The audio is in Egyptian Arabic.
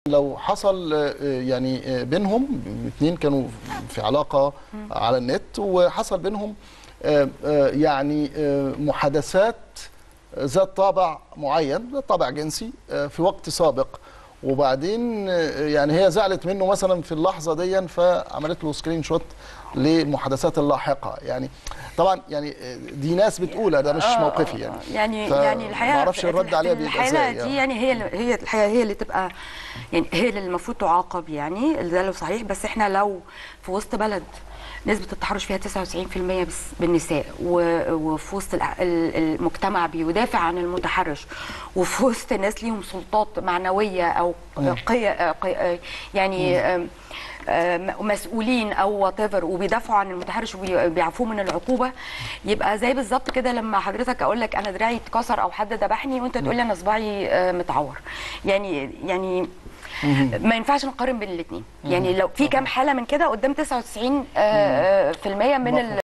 لو حصل آه، يعني آه، بينهم اثنين كانوا في علاقه على النت وحصل بينهم آه، آه، يعني آه، محادثات ذات طابع معين ذات طابع جنسي آه، في وقت سابق وبعدين آه، يعني هي زعلت منه مثلا في اللحظه دي فعملت له سكرين شوت للمحادثات اللاحقه يعني طبعا يعني آه، دي ناس بتقولها ده مش آه، موقفي آه، يعني يعني ف- يعني الحقيقه ما اعرفش في- الرد في عليها بيبقى الحاله ازاي دي يعني. يعني هي اللي- هي الحقيقه هي اللي تبقى يعني هي اللي المفروض تعاقب يعني ده لو صحيح بس احنا لو في وسط بلد نسبة التحرش فيها 99% بس بالنساء و- وفي وسط الع- ال- المجتمع بيدافع عن المتحرش وفي وسط ناس ليهم سلطات معنوية أو قي... قي... يعني آم، آم، مسؤولين او وات وبيدافعوا عن المتحرش وبيعفوه من العقوبه يبقى زي بالظبط كده لما حضرتك اقول لك انا دراعي اتكسر او حد ذبحني وانت تقول لي انا صباعي آه، متعور يعني يعني ما ينفعش نقارن بين الاثنين يعني لو في كام حاله من كده قدام 99% آه، آه، في المية من ال